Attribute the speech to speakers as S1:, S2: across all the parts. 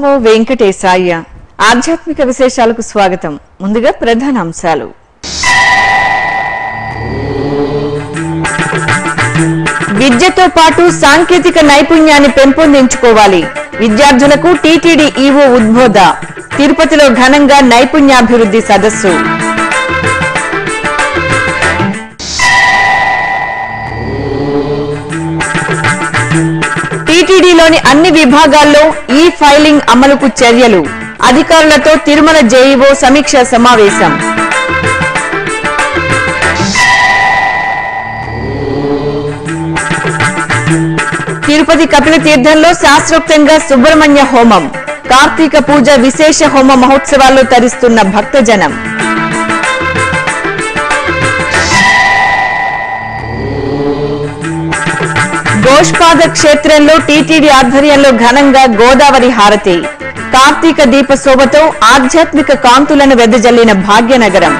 S1: నమో వెంకటేశాయ ఆధ్యాత్మిక విశేషాలకు స్వాగతం ముందుగా ప్రధాన అంశాలు విద్యతో పాటు సాంకేతిక నైపుణ్యాన్ని పెంపొందించుకోవాలి విద్యార్థులకు టీటీడీ ఈవో ఉద్బోధ తిరుపతిలో ఘనంగా నైపుణ్యాభివృద్ధి సదస్సు టీటీడీలోని అన్ని విభాగాల్లో ఈ ఫైలింగ్ అమలుకు చర్యలు అధికారులతో తిరుమల జేఈఓ సమీక్ష సమావేశం తిరుపతి కపిల తీర్థంలో శాస్త్రోక్తంగా సుబ్రహ్మణ్య హోమం కార్తీక పూజ విశేష హోమ మహోత్సవాల్లో తరిస్తున్న భక్తజనం గోష్పాద క్షేత్రంలో టీటీడీ ఆధ్వర్యంలో ఘనంగా గోదావరి హారతి కార్తీక దీప శోభతో ఆధ్యాత్మిక కాంతులను వెదజల్లిన భాగ్యనగరం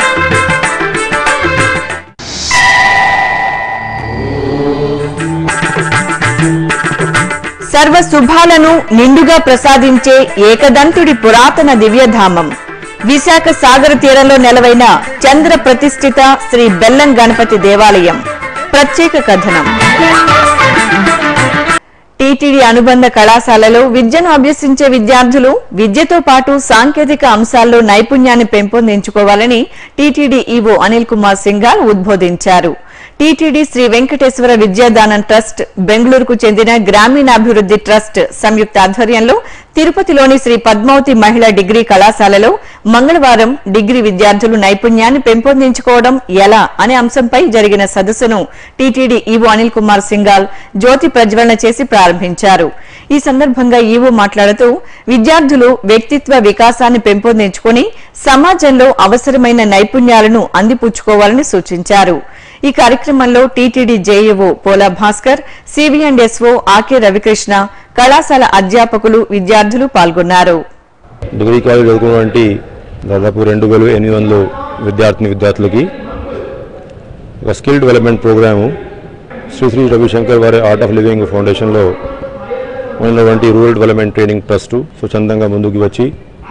S1: సర్వ శుభాలను నిండుగా ప్రసాదించే ఏకదంతుడి పురాతన దివ్యధామం విశాఖ సాగర తీరంలో నెలవైన చంద్ర ప్రతిష్ఠిత శ్రీ బెల్లం గణపతి దేవాలయం ప్రత్యేక కథనం టీటీడీ అనుబంధ కళాశాలలో విద్యను అభ్యసించే విద్యార్థులు విద్యతో పాటు సాంకేతిక అంశాల్లో నైపుణ్యాన్ని పెంపొందించుకోవాలని టీటీడీ ఈవో అనిల్ కుమార్ సింఘాల్ ఉద్బోధించారు టీటీడీ శ్రీ వెంకటేశ్వర విద్యాదానం ట్రస్ట్ బెంగళూరుకు చెందిన గ్రామీణాభివృద్ధి ట్రస్ట్ సంయుక్త ఆధ్వర్యంలో తిరుపతిలోని శ్రీ పద్మావతి మహిళా డిగ్రీ కళాశాలలో మంగళవారం డిగ్రీ విద్యార్థులు నైపుణ్యాన్ని పెంపొందించుకోవడం ఎలా అనే అంశంపై జరిగిన సదస్సును టీటీడీ ఈవో అనిల్ కుమార్ సింగాల్ జ్యోతి ప్రజ్వలన చేసి ప్రారంభించారు ఈ సందర్భంగా ఈవో మాట్లాడుతూ విద్యార్థులు వ్యక్తిత్వ వికాసాన్ని పెంపొందించుకుని సమాజంలో అవసరమైన నైపుణ్యాలను అందిపుచ్చుకోవాలని సూచించారు ఈ కార్యక్రమంలో టీటీడీ జేఈఓ పోలా భాస్కర్ సివిఎండ్ఎస్ఓ ఆకే రవికృష్ణ కళాశాల అధ్యాపకులు విద్యార్థులు పాల్గొన్నారు
S2: డిగ్రీ కాలేజ్ చదువుకున్నటువంటి దాదాపు రెండు వేల ఎనిమిది వందలు విద్యార్థిని విద్యార్థులకి ఒక skill development program Sri Sri Ravishankar వారి ఆర్ట్ ఆఫ్ లివింగ్ ఫౌండేషన్లో ఉన్నటువంటి రూరల్ డెవలప్మెంట్ ట్రైనింగ్ ట్రస్ట్ స్వచ్ఛందంగా ముందుకు వచ్చి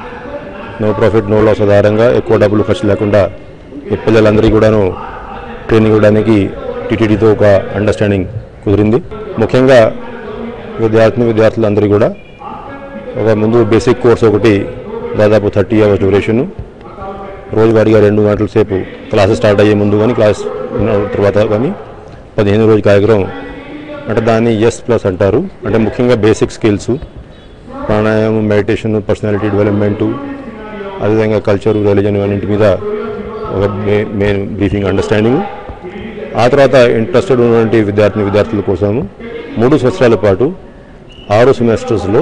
S2: నో ప్రాఫిట్ నో లాస్ ఆధారంగా ఎక్కువ డబ్బులు ఖర్చు లేకుండా ఈ పిల్లలందరికీ కూడాను ట్రైనింగ్ ఇవ్వడానికి టీటీడీతో ఒక అండర్స్టాండింగ్ కుదిరింది ముఖ్యంగా విద్యార్థిని విద్యార్థులందరూ కూడా ఒక ముందు బేసిక్ కోర్స్ ఒకటి దాదాపు థర్టీ అవర్స్ డ్యూరేషన్ రోజువారీగా రెండు గంటల సేపు క్లాసెస్ స్టార్ట్ అయ్యే ముందు కానీ క్లాస్ ఉన్న తర్వాత కానీ పదిహేను రోజు కార్యక్రమం అంటే దాన్ని ఎస్ ప్లస్ అంటారు అంటే ముఖ్యంగా బేసిక్ స్కిల్స్ ప్రాణాయామం మెడిటేషన్ పర్సనాలిటీ డెవలప్మెంటు అదేవిధంగా కల్చర్ రిలీజన్ అన్నింటి మీద ఒక మే- మెయిన్ బ్రీఫింగ్ అండర్స్టాండింగ్ ఆ తర్వాత ఇంట్రెస్టెడ్ ఉన్నటువంటి విద్యార్థిని విద్యార్థుల కోసము మూడు సంవత్సరాల పాటు ఆరు సెమిస్టర్స్లో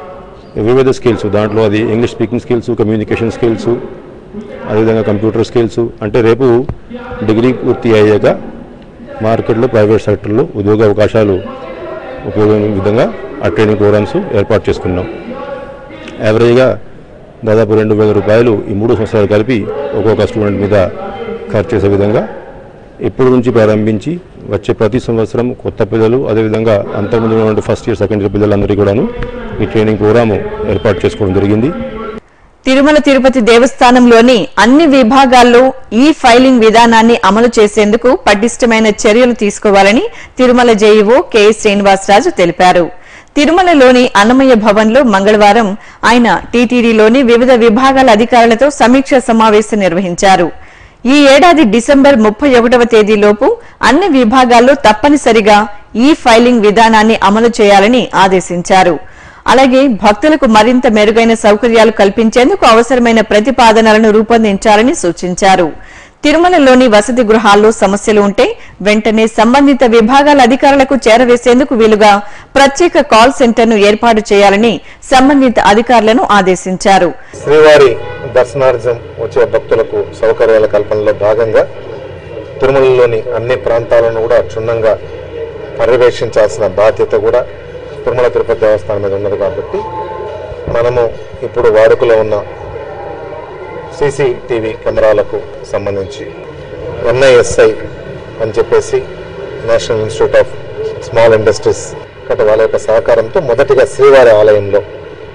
S2: వివిధ స్కిల్స్ దాంట్లో అది English speaking skills communication skills అదేవిధంగా కంప్యూటర్ స్కిల్స్ అంటే రేపు డిగ్రీ పూర్తి అయ్యాక మార్కెట్లో ప్రైవేట్ సెక్టర్లో ఉద్యోగ అవకాశాలు ఉపయోగం విధంగా ఆ ట్రైనింగ్ ప్రోగ్రామ్స్ ఏర్పాటు చేసుకున్నాం యావరేజ్గా దాదాపు రెండు వేల రూపాయలు ఈ మూడు సంవత్సరాలు కలిపి ఒక్కొక్క స్టూడెంట్ మీద ఖర్చు చేసే విధంగా ఇప్పటి నుంచి ప్రారంభించి వచ్చే ప్రతి సంవత్సరం కొత్త పిల్లలు అదేవిధంగా అంతకుముందు ఉన్నటువంటి ఫస్ట్ ఇయర్ సెకండ్ ఇయర్ పిల్లలందరికీ కూడాను ఈ ట్రైనింగ్ ప్రోగ్రాము ఏర్పాటు చేసుకోవడం జరిగింది
S1: తిరుమల తిరుపతి దేవస్థానంలోని అన్ని విభాగాల్లో ఈ ఫైలింగ్ విధానాన్ని అమలు చేసేందుకు పటిష్టమైన చర్యలు తీసుకోవాలని తిరుమల జేఈఓ కె శ్రీనివాసరాజు తెలిపారు తిరుమలలోని అన్నమయ్య భవన్లో మంగళవారం ఆయన టీటీడీలోని వివిధ విభాగాల అధికారులతో సమీక్ష సమావేశం నిర్వహించారు ఈ ఏడాది డిసెంబర్ ముప్పై ఒకటవ తేదీలోపు అన్ని విభాగాల్లో తప్పనిసరిగా ఈ ఫైలింగ్ విధానాన్ని అమలు చేయాలని ఆదేశించారు అలాగే భక్తులకు మరింత మెరుగైన సౌకర్యాలు కల్పించేందుకు అవసరమైన ప్రతిపాదనలను రూపొందించాలని సూచించారు తిరుమలలోని వసతి గృహాల్లో సమస్యలు ఉంటే వెంటనే సంబంధిత విభాగాల అధికారులకు చేరవేసేందుకు వీలుగా ప్రత్యేక కాల్ సెంటర్ను ఏర్పాటు చేయాలని సంబంధిత అధికారులను ఆదేశించారు
S3: శ్రీవారి దర్శనార్థం వచ్చే భక్తులకు సౌకర్యాల కల్పనలో భాగంగా తిరుమలలోని అన్ని ప్రాంతాలను కూడా క్షుణ్ణంగా పర్యవేక్షించాల్సిన బాధ్యత కూడా తిరుమల తిరుపతి దేవస్థానం మీద ఉన్నది కాబట్టి మనము ఇప్పుడు వాడుకలో ఉన్న సీసీటీవీ కెమెరాలకు సంబంధించి ఎన్ఐఎస్ఐ అని చెప్పేసి national institute of small industries గత వాళ్ళ యొక్క సహకారంతో మొదటిగా శ్రీవారి ఆలయంలో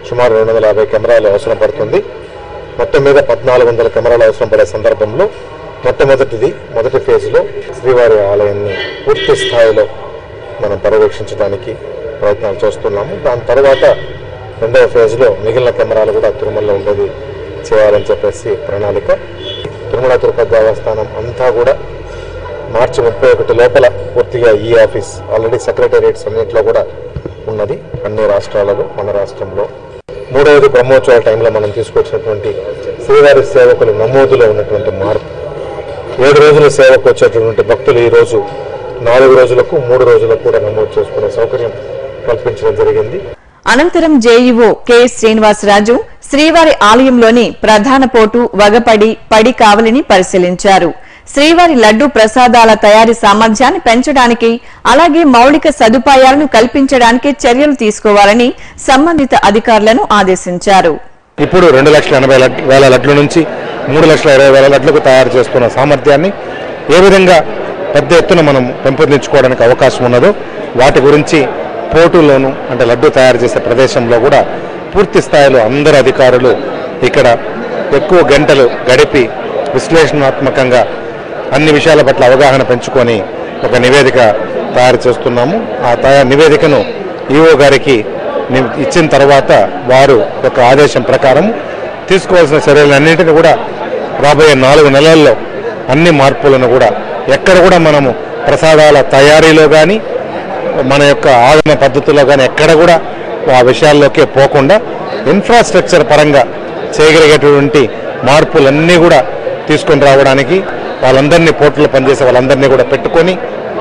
S3: సుమారు రెండు వందల యాభై కెమెరాలు అవసరం పడుతుంది మొత్తం మీద పద్నాలుగు వందల కెమెరాలు అవసరం పడే సందర్భంలో మొట్టమొదటిది మొదటి ఫేజ్లో శ్రీవారి ఆలయాన్ని పూర్తి స్థాయిలో మనం పర్యవేక్షించడానికి ప్రయత్నాలు చేస్తున్నాము దాని తర్వాత రెండవ ఫేజ్లో మిగిలిన కెమెరాలు కూడా తిరుమలలో ఉండేది చేయాలని చెప్పేసి ప్రణాళిక తిరుమల తిరుపతి దేవస్థానం అంతా కూడా మార్చి ముప్పై ఒకటి లోపల పూర్తిగా ఈ ఆఫీస్ ఆల్రెడీ సెక్రటేరియట్స్ అన్నింటిలో కూడా ఉన్నది అన్ని రాష్ట్రాలలో మన రాష్ట్రంలో మూడవది బ్రహ్మోత్సవాల టైంలో మనం తీసుకొచ్చినటువంటి శ్రీవారి సేవకులు నమోదులో ఉన్నటువంటి మార్పు ఏడు రోజుల సేవకు వచ్చేటటువంటి భక్తులు ఈ రోజు నాలుగు రోజులకు మూడు రోజులకు కూడా నమోదు చేసుకునే సౌకర్యం కల్పించడం జరిగింది
S1: అనంతరం జేఈఓ కె శ్రీనివాసరాజు శ్రీవారి ఆలయంలోని ప్రధాన పోటు వగపడి పడి కావలిని పరిశీలించారు శ్రీవారి లడ్డు ప్రసాదాల తయారీ సామర్థ్యాన్ని పెంచడానికి అలాగే మౌలిక సదుపాయాలను కల్పించడానికి చర్యలు తీసుకోవాలని సంబంధిత అధికారులను ఆదేశించారు
S2: ఇప్పుడు రెండు లక్షల ఎనభై లట్- వేల లట్ల నుంచి మూడు లక్షల ఇరవై వేల లట్లకు తయారు చేస్తున్న సామర్థ్యాన్ని ఏ విధంగా పెద్ద ఎత్తున మనం పెంపొందించుకోవడానికి అవకాశం ఉన్నదో వాటి గురించి పోటులోను అంటే లడ్డు తయారు చేసే ప్రదేశంలో కూడా పూర్తి స్థాయిలో అందరు అధికారులు ఇక్కడ ఎక్కువ గంటలు గడిపి విశ్లేషణాత్మకంగా అన్ని విషయాల పట్ల అవగాహన పెంచుకొని ఒక నివేదిక తయారు చేస్తున్నాము ఆ తయారు నివేదికను ఈఓ గారికి ని- ఇచ్చిన తర్వాత వారు ఒక ఆదేశం ప్రకారం తీసుకోవాల్సిన చర్యలన్నింటినీ కూడా రాబోయే నాలుగు నెలల్లో అన్ని మార్పులను కూడా ఎక్కడ కూడా మనము ప్రసాదాల తయారీలో కానీ మన యొక్క ఆగమ పద్ధతిలో కానీ ఎక్కడ కూడా ఆ విషయాల్లోకే పోకుండా ఇన్ఫ్రాస్ట్రక్చర్ పరంగా చేయగలిగేటువంటి మార్పులన్నీ కూడా తీసుకొని రావడానికి వాళ్ళందరినీ పోర్టులో పనిచేసే వాళ్ళందరినీ కూడా పెట్టుకొని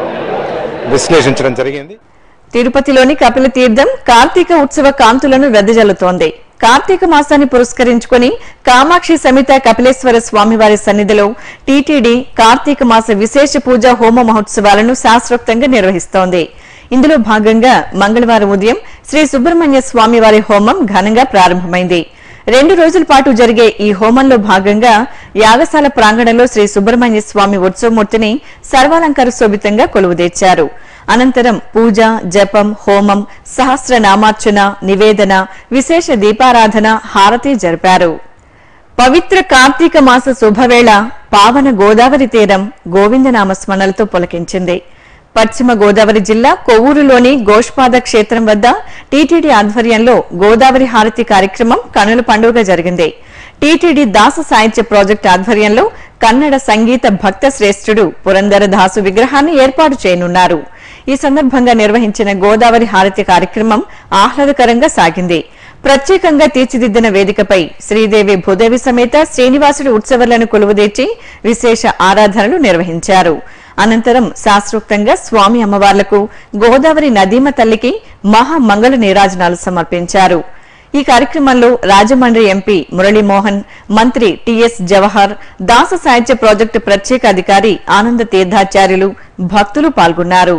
S2: విశ్లేషించడం జరిగింది
S1: తిరుపతిలోని కపిల తీర్థం కార్తీక ఉత్సవ కాంతులను వెదజల్లుతోంది కార్తీక మాసాన్ని పురస్కరించుకుని కామాక్షి సమేత కపిలేశ్వర స్వామివారి సన్నిధిలో టీటీడీ కార్తీక మాస విశేష పూజ హోమ మహోత్సవాలను శాస్త్రోక్తంగా నిర్వహిస్తోంది ఇందులో భాగంగా మంగళవారం ఉదయం శ్రీ సుబ్రహ్మణ్య స్వామివారి హోమం ఘనంగా ప్రారంభమైంది రెండు రోజుల పాటు జరిగే ఈ హోమంలో భాగంగా యాగశాల ప్రాంగణంలో శ్రీ సుబ్రహ్మణ్య స్వామి ఉత్సవమూర్తిని సర్వాలంకార శోభితంగా కొలువుదీర్చారు అనంతరం పూజ జపం హోమం సహస్రనామార్చన నివేదన విశేష దీపారాధన హారతి జరిపారు పవిత్ర కార్తీక మాస శుభవేళ పావన గోదావరి తీరం గోవిందనామ స్మరణలతో పులకించింది పశ్చిమ గోదావరి జిల్లా కొవ్వూరులోని గోష్పాద క్షేత్రం వద్ద టీటీడీ ఆధ్వర్యంలో గోదావరి హారతి కార్యక్రమం కనుల పండుగ జరిగింది టీటీడీ దాస సాహిత్య ప్రాజెక్టు ఆధ్వర్యంలో కన్నడ సంగీత భక్త శ్రేష్ఠుడు పురందర దాసు విగ్రహాన్ని ఏర్పాటు చేయనున్నారు ఈ సందర్భంగా నిర్వహించిన గోదావరి హారతి కార్యక్రమం ఆహ్లాదకరంగా సాగింది ప్రత్యేకంగా తీర్చిదిద్దిన వేదికపై శ్రీదేవి భూదేవి సమేత శ్రీనివాసుడి ఉత్సవాలను కొలువుదీర్చి విశేష ఆరాధనలు నిర్వహించారు అనంతరం శాస్త్రోక్తంగా స్వామి అమ్మవార్లకు గోదావరి నదీమ తల్లికి మహామంగళ నీరాజనాలు సమర్పించారు ఈ కార్యక్రమంలో రాజమండ్రి ఎంపీ మురళీమోహన్ మంత్రి టిఎస్ జవహర్ దాస సాహిత్య ప్రాజెక్టు ప్రత్యేక అధికారి ఆనంద తీర్థాచార్యులు భక్తులు పాల్గొన్నారు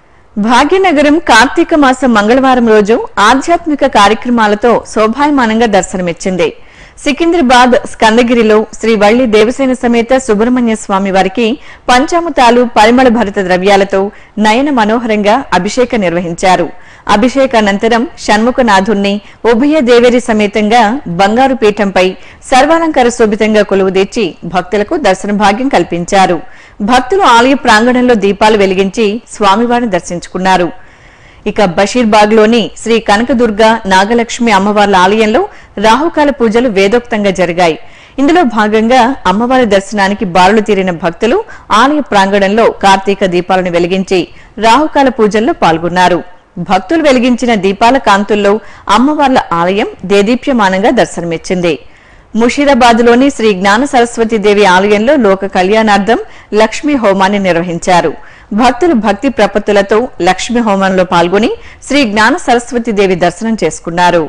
S1: భాగ్యనగరం కార్తీక మాసం మంగళవారం రోజు ఆధ్యాత్మిక కార్యక్రమాలతో శోభాయమానంగా దర్శనమిచ్చింది సికింద్రాబాద్ స్కందగిరిలో శ్రీ వల్లి దేవసేన సమేత సుబ్రహ్మణ్య స్వామి వారికి పంచామృతాలు పరిమళ భరిత ద్రవ్యాలతో నయన మనోహరంగా అభిషేకం నిర్వహించారు అభిషేకానంతరం షణ్ముఖనాథుణ్ణి ఉభయ దేవేరి సమేతంగా బంగారు పీఠంపై సర్వాలంకార శోభితంగా కొలువుదీర్చి భక్తులకు దర్శన భాగ్యం కల్పించారు భక్తులు ఆలయ ప్రాంగణంలో దీపాలు వెలిగించి స్వామివారిని దర్శించుకున్నారు ఇక బషీర్బాగ్ లోని శ్రీ కనకదుర్గ నాగలక్ష్మి అమ్మవార్ల ఆలయంలో రాహుకాల పూజలు వేదోక్తంగా జరిగాయి ఇందులో భాగంగా అమ్మవారి దర్శనానికి బారులు తీరిన భక్తులు ఆలయ ప్రాంగణంలో కార్తీక దీపాలను వెలిగించి రాహుకాల పూజల్లో పాల్గొన్నారు భక్తులు వెలిగించిన దీపాల కాంతుల్లో అమ్మవార్ల ఆలయం దేదీప్యమానంగా దర్శనమిచ్చింది ముషీరాబాద్ లోని శ్రీ జ్ఞాన సరస్వతి దేవి ఆలయంలో లోక కళ్యాణార్థం లక్ష్మీ హోమాన్ని నిర్వహించారు భక్తులు భక్తి ప్రపత్తులతో లక్ష్మీ హోమంలో పాల్గొని శ్రీ జ్ఞాన సరస్వతి దేవి దర్శనం చేసుకున్నారు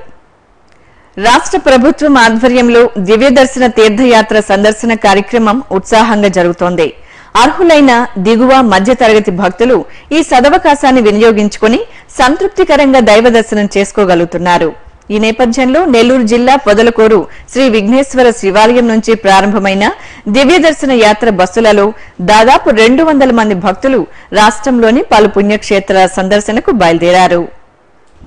S1: రాష్ట్ర ప్రభుత్వం ఆధ్వర్యంలో దివ్య దర్శన తీర్థయాత్ర సందర్శన కార్యక్రమం ఉత్సాహంగా జరుగుతోంది అర్హులైన దిగువ మధ్య తరగతి భక్తులు ఈ సదవకాశాన్ని వినియోగించుకుని సంతృప్తికరంగా దైవ దర్శనం చేసుకోగలుగుతున్నారు ఈ నేపథ్యంలో నెల్లూరు జిల్లా పొదలకూరు శ్రీ విఘ్నేశ్వర శివాలయం నుంచి ప్రారంభమైన దివ్య దర్శన యాత్ర బస్సులలో దాదాపు రెండు వందల మంది భక్తులు రాష్ట్రంలోని పలు పుణ్యక్షేత్రాల సందర్శనకు బయలుదేరారు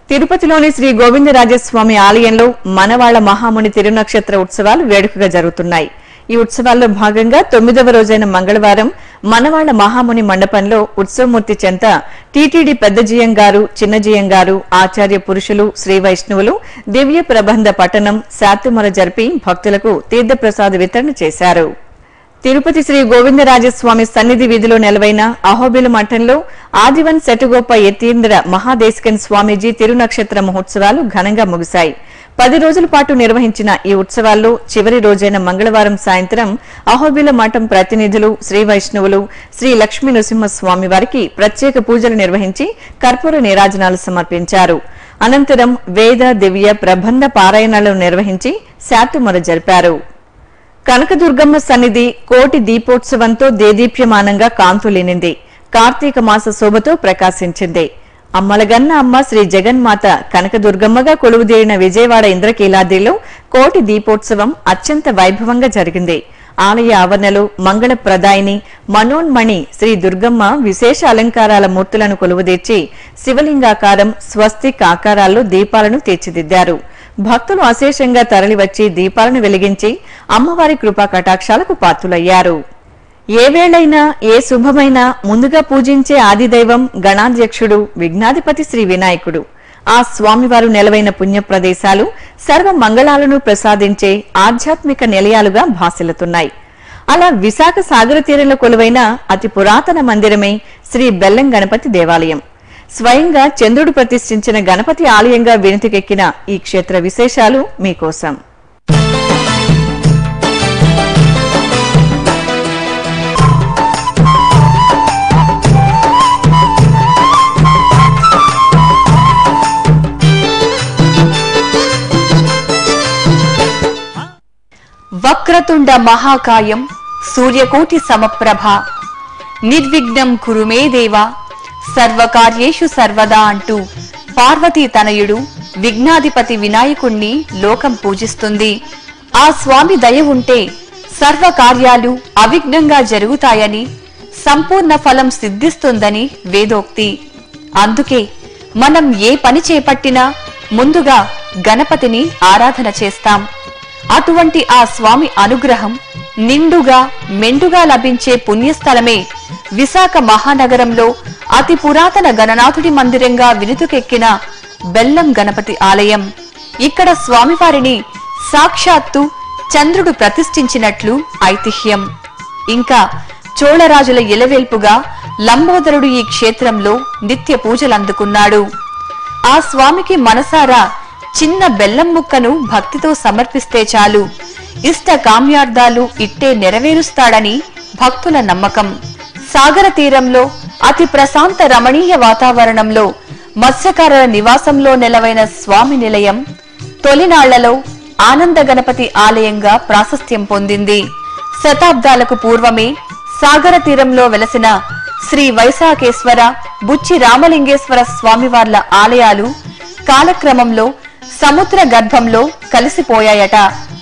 S1: తిరుపతిలోని శ్రీ గోవిందరాజస్వామి ఆలయంలో మనవాళ్ల మహాముని తిరునక్షత్ర ఉత్సవాలు వేడుకగా జరుగుతున్నాయి ఈ ఉత్సవాల్లో భాగంగా తొమ్మిదవ రోజైన మంగళవారం మనవాళ్ల మహాముని మండపంలో ఉత్సవమూర్తి చెంత టీటీడీ పెద్దజీయం గారు చిన్నజీయం గారు ఆచార్య పురుషులు శ్రీ వైష్ణవులు దివ్య ప్రబంధ పఠనం శాతుమర జరిపి భక్తులకు తీర్థప్రసాద వితరణ చేశారు తిరుపతి శ్రీ గోవిందరాజస్వామి సన్నిధి వీధిలో నెలవైన అహోబిల మఠంలో ఆదివన్ శటగోప యతీంద్ర మహాదేశకన్ స్వామీజీ తిరునక్షత్ర మహోత్సవాలు ఘనంగా ముగిశాయి పది రోజుల పాటు నిర్వహించిన ఈ ఉత్సవాల్లో చివరి రోజైన మంగళవారం సాయంత్రం అహోబిల మఠం ప్రతినిధులు శ్రీ వైష్ణవులు శ్రీ లక్ష్మీ నృసింహస్వామి వారికి ప్రత్యేక పూజలు నిర్వహించి కర్పూర నీరాజనాలు సమర్పించారు అనంతరం వేద దివ్య ప్రబంధ పారాయణాలను నిర్వహించి శాతుమర జరిపారు కనకదుర్గమ్మ సన్నిధి కోటి దీపోత్సవంతో దేదీప్యమానంగా కాంతులేనింది కార్తీక మాస శోభతో ప్రకాశించింది అమ్మలగన్న అమ్మ శ్రీ జగన్మాత కనకదుర్గమ్మగా కొలువుదీరిన విజయవాడ ఇంద్రకీలాద్రిలో కోటి దీపోత్సవం అత్యంత వైభవంగా జరిగింది ఆలయ ఆవరణలో మంగళ ప్రదాయిని మనోన్మణి శ్రీ దుర్గమ్మ విశేష అలంకారాల మూర్తులను కొలువుదీర్చి శివలింగాకారం స్వస్తిక్ ఆకారాల్లో దీపాలను తీర్చిదిద్దారు భక్తులు అశేషంగా తరలివచ్చి దీపాలను వెలిగించి అమ్మవారి కృపా కటాక్షాలకు పాత్రులయ్యారు ఏ వేళైనా ఏ శుభమైనా ముందుగా పూజించే ఆదిదైవం గణాధ్యక్షుడు విఘ్నాధిపతి శ్రీ వినాయకుడు ఆ స్వామివారు నెలవైన పుణ్య ప్రదేశాలు సర్వ మంగళాలను ప్రసాదించే ఆధ్యాత్మిక నిలయాలుగా భాసిల్లుతున్నాయి అలా విశాఖ సాగర తీరంలో కొలువైన అతి పురాతన మందిరమే శ్రీ బెల్లం గణపతి దేవాలయం స్వయంగా చంద్రుడు ప్రతిష్ఠించిన గణపతి ఆలయంగా వినతికెక్కిన ఈ క్షేత్ర విశేషాలు మీకోసం
S4: వక్రతుండ మహాకాయం సూర్యకోటి సమప్రభ నిర్విఘ్నం కురు మే దేవ సర్వకార్యేషు సర్వదా అంటూ పార్వతీ తనయుడు విఘ్నాధిపతి వినాయకుణ్ణి లోకం పూజిస్తుంది ఆ స్వామి దయ ఉంటే సర్వ కార్యాలు అవిఘ్నంగా జరుగుతాయని సంపూర్ణ ఫలం సిద్ధిస్తుందని వేదోక్తి అందుకే మనం ఏ పని చేపట్టినా ముందుగా గణపతిని ఆరాధన చేస్తాం అటువంటి ఆ స్వామి అనుగ్రహం నిండుగా మెండుగా లభించే పుణ్యస్థలమే విశాఖ మహానగరంలో అతి పురాతన గణనాథుడి మందిరంగా వినుతుకెక్కిన బెల్లం గణపతి ఆలయం ఇక్కడ స్వామివారిని సాక్షాత్తు చంద్రుడు ప్రతిష్ఠించినట్లు ఐతిహ్యం ఇంకా చోళరాజుల ఎలవేల్పుగా లంబోదరుడు ఈ క్షేత్రంలో నిత్య పూజలందుకున్నాడు ఆ స్వామికి మనసారా చిన్న బెల్లం ముక్కను భక్తితో సమర్పిస్తే చాలు ఇష్ట కామ్యార్థాలు ఇట్టే నెరవేరుస్తాడని భక్తుల నమ్మకం సాగర తీరంలో అతి ప్రశాంత రమణీయ వాతావరణంలో మత్స్యకారుల నివాసంలో నెలవైన స్వామి నిలయం తొలినాళ్లలో ఆనంద గణపతి ఆలయంగా ప్రాశస్త్యం పొందింది శతాబ్దాలకు పూర్వమే సాగర తీరంలో వెలసిన శ్రీ వైశాఖేశ్వర బుచ్చి రామలింగేశ్వర స్వామివార్ల ఆలయాలు కాలక్రమంలో సముద్ర గర్భంలో కలిసిపోయాయట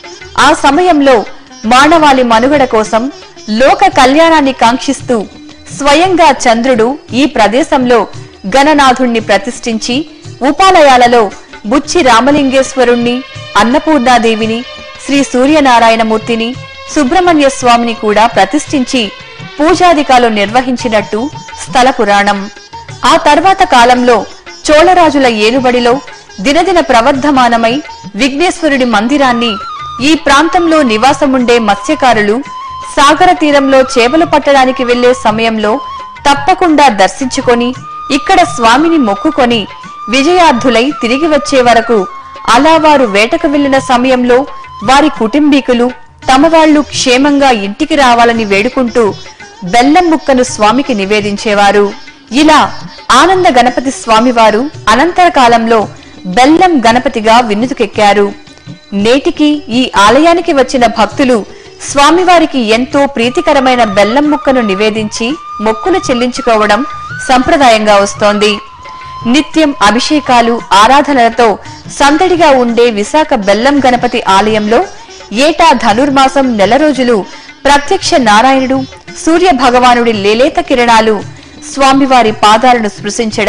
S4: ఆ సమయంలో మానవాళి మనుగడ కోసం లోక కళ్యాణాన్ని కాంక్షిస్తూ స్వయంగా చంద్రుడు ఈ ప్రదేశంలో గణనాథుణ్ణి ప్రతిష్ఠించి ఉపాలయాలలో బుచ్చి రామలింగేశ్వరుణ్ణి అన్నపూర్ణాదేవిని శ్రీ సూర్యనారాయణమూర్తిని సుబ్రహ్మణ్య స్వామిని కూడా ప్రతిష్ఠించి పూజాధికాలు నిర్వహించినట్టు స్థల పురాణం ఆ తర్వాత కాలంలో చోళరాజుల ఏలుబడిలో దినదిన ప్రవర్ధమానమై విఘ్నేశ్వరుడి మందిరాన్ని ఈ ప్రాంతంలో నివాసముండే మత్స్యకారులు సాగర తీరంలో చేపలు పట్టడానికి వెళ్లే సమయంలో తప్పకుండా దర్శించుకొని ఇక్కడ స్వామిని మొక్కుకొని విజయార్థులై తిరిగి వచ్చే వరకు అలా వారు వేటకు వెళ్లిన సమయంలో వారి కుటుంబీకులు తమ వాళ్లు క్షేమంగా ఇంటికి రావాలని వేడుకుంటూ బెల్లం ముక్కను స్వామికి నివేదించేవారు ఇలా ఆనంద గణపతి స్వామివారు అనంతర కాలంలో బెల్లం గణపతిగా విన్నుతుకెక్కారు నేటికి ఈ ఆలయానికి వచ్చిన భక్తులు స్వామివారికి ఎంతో ప్రీతికరమైన బెల్లం ముక్కను నివేదించి మొక్కులు చెల్లించుకోవడం సంప్రదాయంగా వస్తోంది నిత్యం అభిషేకాలు ఆరాధనలతో సందడిగా ఉండే విశాఖ బెల్లం గణపతి ఆలయంలో ఏటా ధనుర్మాసం నెల రోజులు ప్రత్యక్ష నారాయణుడు సూర్య భగవానుడి లేలేత కిరణాలు స్వామివారి పాదాలను స్పృశించడం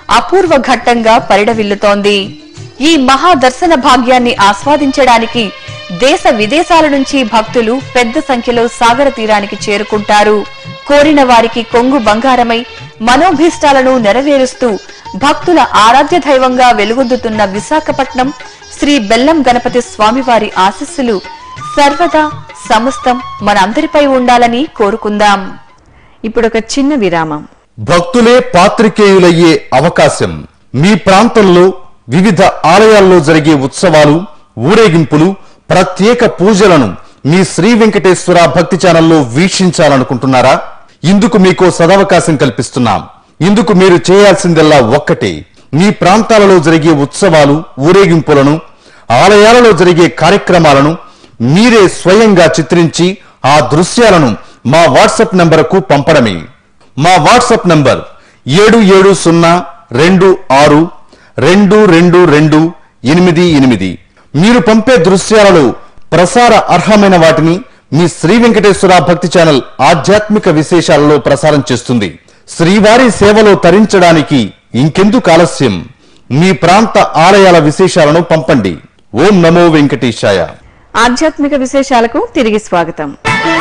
S4: అపూర్వ ఘట్టంగా పరిడవిల్లుతోంది ఈ మహా దర్శన భాగ్యాన్ని ఆస్వాదించడానికి దేశ విదేశాల నుంచి భక్తులు పెద్ద సంఖ్యలో సాగర తీరానికి చేరుకుంటారు కోరిన వారికి కొంగు బంగారమై మనోభీష్టాలను నెరవేరుస్తూ భక్తుల ఆరాధ్య దైవంగా వెలుగొందుతున్న విశాఖపట్నం శ్రీ బెల్లం గణపతి స్వామివారి ఆశీస్సులు సర్వదా సమస్తం మనందరిపై ఉండాలని కోరుకుందాం
S1: ఇప్పుడు ఒక చిన్న విరామం
S5: భక్తులే పాత్రికేయులయ్యే అవకాశం మీ ప్రాంతంలో వివిధ ఆలయాల్లో జరిగే ఉత్సవాలు ఊరేగింపులు ప్రత్యేక పూజలను మీ శ్రీ వెంకటేశ్వర భక్తి ఛానల్లో వీక్షించాలనుకుంటున్నారా ఇందుకు మీకో సదవకాశం కల్పిస్తున్నాం ఇందుకు మీరు చేయాల్సిందల్లా ఒక్కటే మీ ప్రాంతాలలో జరిగే ఉత్సవాలు ఊరేగింపులను ఆలయాలలో జరిగే కార్యక్రమాలను మీరే స్వయంగా చిత్రించి ఆ దృశ్యాలను మా వాట్సాప్ నంబరుకు పంపడమే మా వాట్సాప్ నంబర్ ఏడు ఏడు సున్నా రెండు ఆరు రెండు రెండు రెండు ఎనిమిది ఎనిమిది మీరు పంపే దృశ్యాలలో ప్రసార అర్హమైన వాటిని మీ శ్రీ వెంకటేశ్వర భక్తి ఛానల్ ఆధ్యాత్మిక విశేషాలలో ప్రసారం చేస్తుంది శ్రీవారి సేవలో తరించడానికి ఇంకెందుకు ఆలస్యం మీ ప్రాంత ఆలయాల విశేషాలను పంపండి ఓం నమో వెంకటేశాయ
S1: ఆధ్యాత్మిక విశేషాలకు తిరిగి స్వాగతం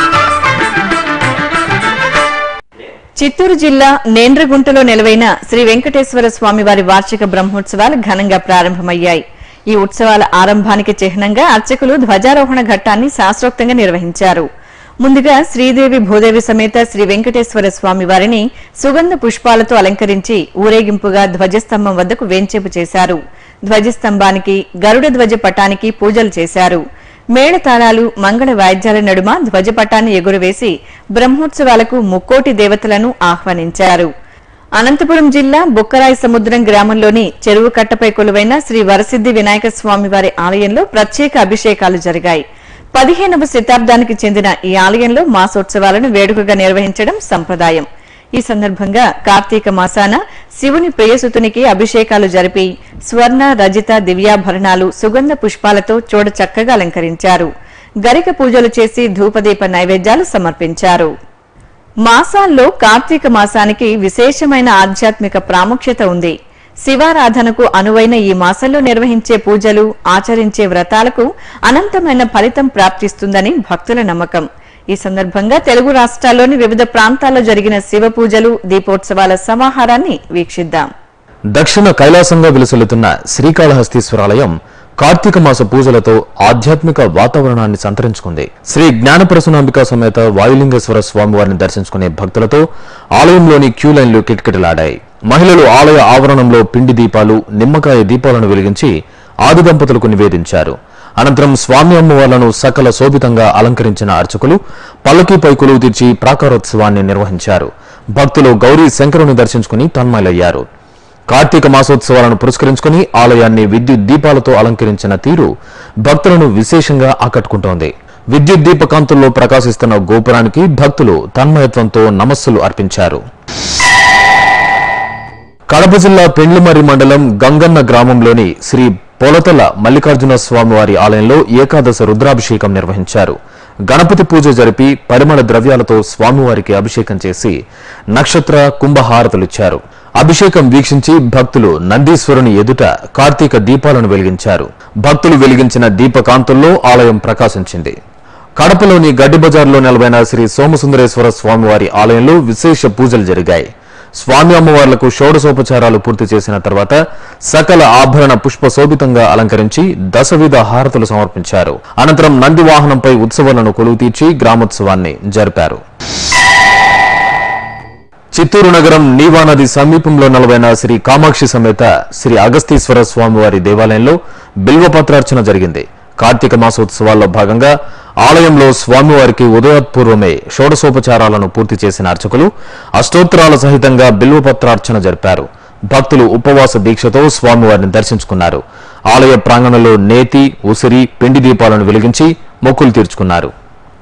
S1: చిత్తూరు జిల్లా నేండ్రగుంటలో నెలవైన శ్రీ వెంకటేశ్వర స్వామి వారి వార్షిక బ్రహ్మోత్సవాలు ఘనంగా ప్రారంభమయ్యాయి ఈ ఉత్సవాల ఆరంభానికి చిహ్నంగా అర్చకులు ధ్వజారోహణ ఘట్టాన్ని శాస్త్రోక్తంగా నిర్వహించారు ముందుగా శ్రీదేవి భూదేవి సమేత శ్రీ వెంకటేశ్వర స్వామి వారిని సుగంధ పుష్పాలతో అలంకరించి ఊరేగింపుగా ధ్వజస్తంభం వద్దకు వేంచేపు చేశారు ధ్వజస్తంభానికి గరుడ ధ్వజ పటానికి పూజలు చేశారు మేళతాళాలు మంగళ వాయిద్యాల నడుమ ధ్వజపటాన్ని ఎగురవేసి బ్రహ్మోత్సవాలకు ముక్కోటి దేవతలను ఆహ్వానించారు అనంతపురం జిల్లా బుక్కరాయి సముద్రం గ్రామంలోని చెరువు కట్టపై కొలువైన శ్రీ వరసిద్ది వినాయక స్వామి వారి ఆలయంలో ప్రత్యేక అభిషేకాలు జరిగాయి పదిహేనవ శతాబ్దానికి చెందిన ఈ ఆలయంలో మాసోత్సవాలను వేడుకగా నిర్వహించడం సంప్రదాయం ఈ సందర్భంగా కార్తీక మాసాన శివుని ప్రియసుతునికి అభిషేకాలు జరిపి స్వర్ణ రజిత దివ్యాభరణాలు సుగంధ పుష్పాలతో చూడ చక్కగా అలంకరించారు గరిక పూజలు చేసి ధూపదీప నైవేద్యాలు సమర్పించారు మాసాల్లో కార్తీక మాసానికి విశేషమైన ఆధ్యాత్మిక ప్రాముఖ్యత ఉంది శివారాధనకు అనువైన ఈ మాసంలో నిర్వహించే పూజలు ఆచరించే వ్రతాలకు అనంతమైన ఫలితం ప్రాప్తిస్తుందని భక్తుల నమ్మకం ఈ సందర్భంగా తెలుగు రాష్ట్రాల్లోని వివిధ ప్రాంతాల్లో జరిగిన శివ పూజలు దీపోత్సవాల సమాహారాన్ని వీక్షిద్దాం
S6: దక్షిణ కైలాసంగా విలసిల్లుతున్న శ్రీకాళహస్తీశ్వరాలయం కార్తీక మాస పూజలతో ఆధ్యాత్మిక వాతావరణాన్ని సంతరించుకుంది శ్రీ జ్ఞానప్రసనాంబిక సమేత వాయులింగేశ్వర స్వామివారిని దర్శించుకునే భక్తులతో ఆలయంలోని క్యూ లైన్లు కిటకిటలాడాయి మహిళలు ఆలయ ఆవరణంలో పిండి దీపాలు నిమ్మకాయ దీపాలను వెలిగించి ఆది దంపతులకు నివేదించారు అనంతరం స్వామి అమ్మవార్లను సకల శోభితంగా అలంకరించిన అర్చకులు పల్లకి పైకులు తీర్చి ప్రాకారోత్సవాన్ని నిర్వహించారు భక్తులు గౌరీ శంకరుని దర్శించుకుని తన్మయులయ్యారు కార్తీక మాసోత్సవాలను పురస్కరించుకుని ఆలయాన్ని విద్యుత్ దీపాలతో అలంకరించిన తీరు భక్తులను విశేషంగా ఆకట్టుకుంటోంది విద్యుత్ దీపకాంతుల్లో ప్రకాశిస్తున్న గోపురానికి భక్తులు తన్మయత్వంతో నమస్సులు అర్పించారు కడప జిల్లా పెండ్లిమర్రి మండలం గంగన్న గ్రామంలోని శ్రీ పొలతల మల్లికార్జున స్వామివారి ఆలయంలో ఏకాదశ రుద్రాభిషేకం నిర్వహించారు గణపతి పూజ జరిపి పరిమళ ద్రవ్యాలతో స్వామివారికి అభిషేకం చేసి నక్షత్ర కుంభహారతులిచ్చారు అభిషేకం వీక్షించి భక్తులు నందీశ్వరుని ఎదుట కార్తీక దీపాలను వెలిగించారు భక్తులు వెలిగించిన దీపకాంతుల్లో ఆలయం ప్రకాశించింది కడపలోని గడ్డి బజార్లో నెలవైన శ్రీ సోమసుందరేశ్వర స్వామివారి ఆలయంలో విశేష పూజలు జరిగాయి స్వామి అమ్మవార్లకు షోడశోపచారాలు పూర్తి చేసిన తర్వాత సకల ఆభరణ పుష్ప శోభితంగా అలంకరించి దశవిధ హారతులు సమర్పించారు అనంతరం నంది వాహనంపై ఉత్సవాలను కొలువు తీర్చి గ్రామోత్సవాన్ని జరిపారు చిత్తూరు నగరం నీవా నది సమీపంలో నెలవైన శ్రీ కామాక్షి సమేత శ్రీ అగస్తీశ్వర స్వామివారి దేవాలయంలో బిల్వపత్రార్చన జరిగింది కార్తీక మాసోత్సవాల్లో భాగంగా ఆలయంలో స్వామివారికి ఉదయోత్పూర్వమే షోడశోపచారాలను పూర్తి చేసిన అర్చకులు అష్టోత్తరాల సహితంగా బిల్వపత్రార్చన జరిపారు భక్తులు ఉపవాస దీక్షతో స్వామివారిని దర్శించుకున్నారు ఆలయ ప్రాంగణంలో నేతి ఉసిరి పిండి దీపాలను వెలిగించి మొక్కులు తీర్చుకున్నారు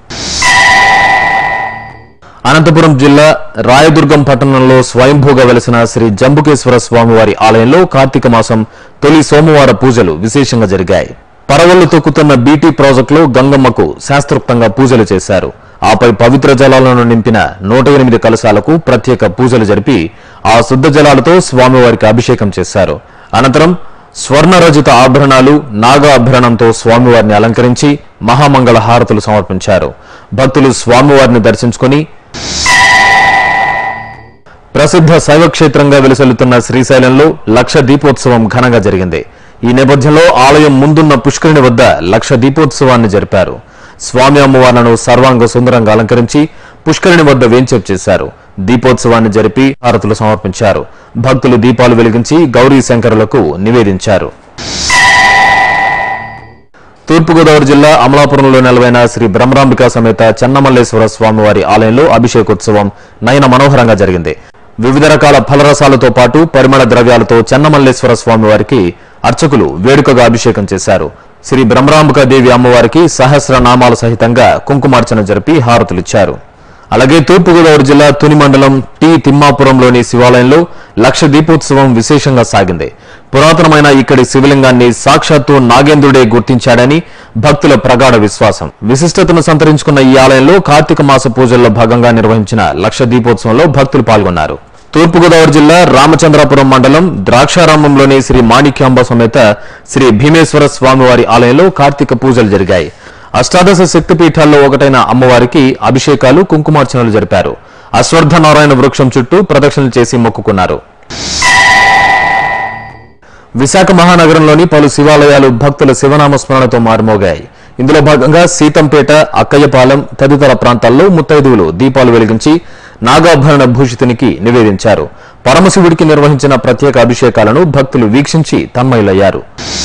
S6: అనంతపురం జిల్లా రాయదుర్గం పట్టణంలో స్వయంభూగా వెలసిన శ్రీ జంబుకేశ్వర స్వామివారి ఆలయంలో కార్తీక మాసం తొలి సోమవార పూజలు విశేషంగా జరిగాయి పరవళ్లు తొక్కుతున్న బీటీ ప్రాజెక్టులో గంగమ్మకు శాస్త్రోక్తంగా పూజలు చేశారు ఆపై పవిత్ర జలాలను నింపిన నూట ఎనిమిది కలశాలకు ప్రత్యేక పూజలు జరిపి ఆ శుద్ధ జలాలతో స్వామివారికి అభిషేకం చేశారు అనంతరం స్వర్ణరజిత ఆభరణాలు నాగ ఆభరణంతో స్వామివారిని అలంకరించి మహామంగళ హారతులు సమర్పించారు భక్తులు స్వామివారిని దర్శించుకుని ప్రసిద్ధ శైవక్షేత్రంగా వెలుసల్లుతున్న శ్రీశైలంలో లక్ష దీపోత్సవం ఘనంగా జరిగింది ఈ నేపథ్యంలో ఆలయం ముందున్న పుష్కరిణి వద్ద లక్ష దీపోత్సవాన్ని జరిపారు స్వామి అమ్మవార్లను సర్వాంగ సుందరంగా అలంకరించి పుష్కరిణి వద్ద వేంచేపు చేశారు దీపోత్సవాన్ని జరిపి హారతులు సమర్పించారు భక్తులు దీపాలు వెలిగించి గౌరీ శంకరులకు నివేదించారు తూర్పుగోదావరి జిల్లా అమలాపురంలో నెలవైన శ్రీ బ్రహ్మరాంబిక సమేత చెన్నమల్లేశ్వర స్వామివారి ఆలయంలో అభిషేకోత్సవం నయన మనోహరంగా జరిగింది వివిధ రకాల ఫలరసాలతో పాటు పరిమళ ద్రవ్యాలతో చెన్నమల్లేశ్వర స్వామివారికి అర్చకులు వేడుకగా అభిషేకం చేశారు శ్రీ బ్రహ్మరాంబిక దేవి అమ్మవారికి సహస్ర నామాల సహితంగా కుంకుమార్చన జరిపి హారతులిచ్చారు అలాగే తూర్పుగోదావరి జిల్లా తుని మండలం టి తిమ్మాపురంలోని శివాలయంలో లక్ష దీపోత్సవం విశేషంగా సాగింది పురాతనమైన ఇక్కడి శివలింగాన్ని సాక్షాత్తు నాగేంద్రుడే గుర్తించాడని భక్తుల ప్రగాఢ విశ్వాసం విశిష్టతను సంతరించుకున్న ఈ ఆలయంలో కార్తీక మాస పూజల్లో భాగంగా నిర్వహించిన లక్ష దీపోత్సవంలో భక్తులు పాల్గొన్నారు తూర్పుగోదావరి జిల్లా రామచంద్రాపురం మండలం ద్రాక్షారామంలోని శ్రీ మాణిక్యాంబ సమేత శ్రీ భీమేశ్వర స్వామివారి ఆలయంలో కార్తీక పూజలు జరిగాయి అష్టాదశ శక్తిపీఠాల్లో ఒకటైన అమ్మవారికి అభిషేకాలు కుంకుమార్చనలు జరిపారు అశ్వర్థ నారాయణ వృక్షం చుట్టూ ప్రదక్షిణలు చేసి మొక్కుకున్నారు విశాఖ మహానగరంలోని పలు శివాలయాలు భక్తుల శివనామ స్మరణతో మారుమోగాయి ఇందులో భాగంగా సీతంపేట అక్కయ్యపాలెం తదితర ప్రాంతాల్లో ముత్తైదువులు దీపాలు వెలిగించి నాగాభరణ భూషితునికి నివేదించారు పరమశివుడికి నిర్వహించిన ప్రత్యేక అభిషేకాలను భక్తులు వీక్షించి తన్మయులయ్యారు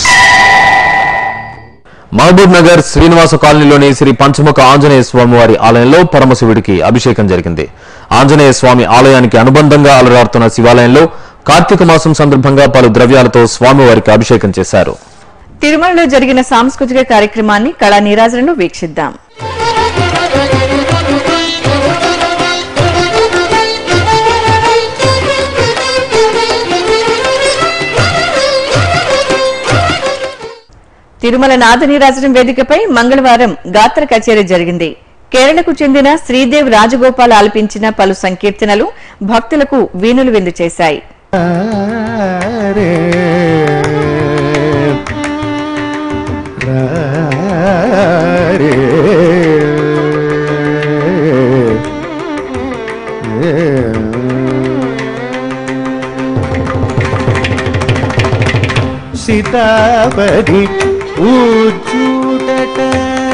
S6: మహబూబ్ నగర్ శ్రీనివాస కాలనీలోని శ్రీ పంచముఖ ఆంజనేయ స్వామి వారి ఆలయంలో పరమశివుడికి అభిషేకం జరిగింది ఆంజనేయ స్వామి ఆలయానికి అనుబంధంగా అలరాడుతున్న శివాలయంలో కార్తీక మాసం సందర్భంగా పలు ద్రవ్యాలతో స్వామివారికి అభిషేకం చేశారు
S1: తిరుమలలో జరిగిన సాంస్కృతిక కార్యక్రమాన్ని కళా నీరాజనను వీక్షిద్దాం తిరుమల నాదనీరాజనం వేదికపై మంగళవారం గాత్ర కచేరీ జరిగింది కేరళకు చెందిన శ్రీదేవ్ రాజగోపాల్ ఆలపించిన పలు సంకీర్తనలు భక్తులకు వీణులు విందు చేశాయి
S7: సీతాపది ఊచూడట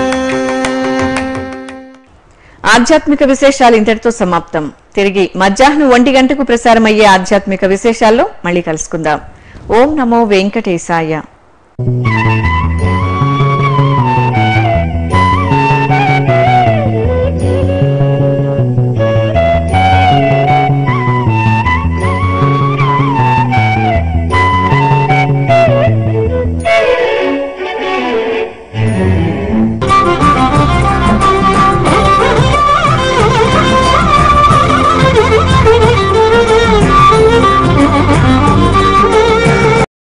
S1: ఆధ్యాత్మిక విశేషాలు ఇంతటితో సమాప్తం తిరిగి మధ్యాహ్నం ఒంటి గంటకు ప్రసారమయ్యే ఆధ్యాత్మిక విశేషాల్లో మళ్ళీ కలుసుకుందాం ఓం నమో వెంకటేశాయ